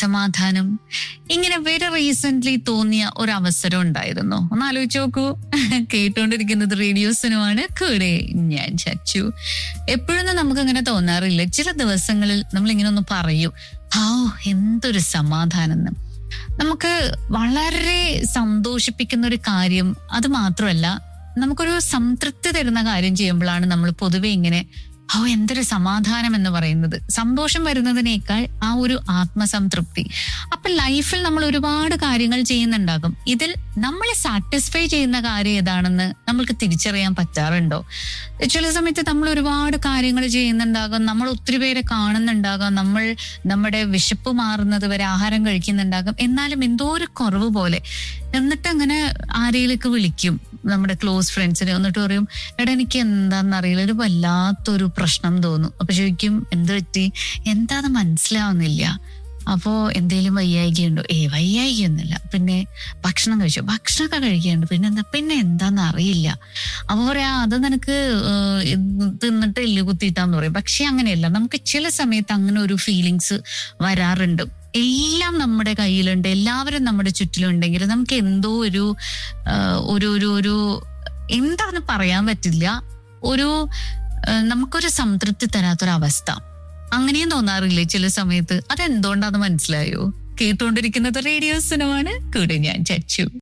മനസമാധാനം ഇങ്ങനെ very recent തോന്നിയ ഒരു അവസരം ഉണ്ടായിരുന്നു ഒന്ന് ആലോചിച്ച് നോക്കൂ കേട്ടുകൊണ്ടിരിക്കുന്നത് റേഡിയോസിനുമാണ് കൂടെ ഞാൻ ചച്ചു എപ്പോഴൊന്നും നമുക്ക് അങ്ങനെ തോന്നാറില്ല ചില ദിവസങ്ങളിൽ നമ്മൾ ഇങ്ങനെ ഒന്ന് പറയൂ ഹാ എന്തൊരു സമാധാനം എന്ന് നമുക്ക് വളരെ സന്തോഷിപ്പിക്കുന്ന ഒരു കാര്യം അത് മാത്രമല്ല നമുക്കൊരു സംതൃപ്തി തരുന്ന കാര്യം ചെയ്യുമ്പോഴാണ് നമ്മൾ പൊതുവെ ഇങ്ങനെ ഓ എന്തൊരു സമാധാനം എന്ന് പറയുന്നത് സന്തോഷം വരുന്നതിനേക്കാൾ ആ ഒരു ആത്മസംതൃപ്തി അപ്പൊ ലൈഫിൽ നമ്മൾ ഒരുപാട് കാര്യങ്ങൾ ചെയ്യുന്നുണ്ടാകും ഇതിൽ നമ്മളെ സാറ്റിസ്ഫൈ ചെയ്യുന്ന കാര്യം ഏതാണെന്ന് നമ്മൾക്ക് തിരിച്ചറിയാൻ പറ്റാറുണ്ടോ ചില സമയത്ത് നമ്മൾ ഒരുപാട് കാര്യങ്ങൾ ചെയ്യുന്നുണ്ടാകും നമ്മൾ ഒത്തിരി പേരെ കാണുന്നുണ്ടാകാം നമ്മൾ നമ്മുടെ വിശപ്പ് മാറുന്നത് വരെ ആഹാരം കഴിക്കുന്നുണ്ടാകും എന്നാലും എന്തോ ഒരു കുറവ് പോലെ എന്നിട്ട് അങ്ങനെ ആരെയിലേക്ക് വിളിക്കും നമ്മുടെ ക്ലോസ് ഫ്രണ്ട്സിനെ എന്നിട്ട് പറയും എടാ എനിക്ക് എന്താണെന്നറിയില്ല ഒരു വല്ലാത്തൊരു പ്രശ്നം തോന്നും അപ്പൊ ചോദിക്കും എന്ത് പറ്റി എന്താന്ന് മനസ്സിലാവുന്നില്ല അപ്പോ എന്തേലും വയ്യായികയുണ്ടോ ഏ വയ്യായികയൊന്നുമില്ല പിന്നെ ഭക്ഷണം കഴിച്ചു ഭക്ഷണമൊക്കെ കഴിക്കുന്നുണ്ട് പിന്നെ എന്താ പിന്നെ എന്താന്ന് അറിയില്ല അപ്പൊ പറയാ അത് നിനക്ക് ഏഹ്, ഇത് തിന്നിട്ട് എല്ല് കുത്തിയിട്ടാന്ന് പറയും പക്ഷെ അങ്ങനെയല്ല നമുക്ക് ചില സമയത്ത് അങ്ങനെ ഒരു ഫീലിങ്സ് വരാറുണ്ട് എല്ലാം നമ്മുടെ കയ്യിലുണ്ട് എല്ലാവരും നമ്മുടെ ചുറ്റിലുണ്ടെങ്കിൽ നമുക്ക് എന്തോ ഒരു ആഹ്, ഒരു ഒരു ഒരു എന്താന്ന് പറയാൻ പറ്റില്ല ഒരു ആഹ്, നമുക്കൊരു സംതൃപ്തി തരാത്തൊരവസ്ഥ അങ്ങനെയും തോന്നാറില്ലേ ചില സമയത്ത് അതെന്തുകൊണ്ടാന്ന് മനസ്സിലായോ കേട്ടുകൊണ്ടിരിക്കുന്നത് റേഡിയോ സിനിമയാണ് കൂടെ ഞാൻ ചച്ചു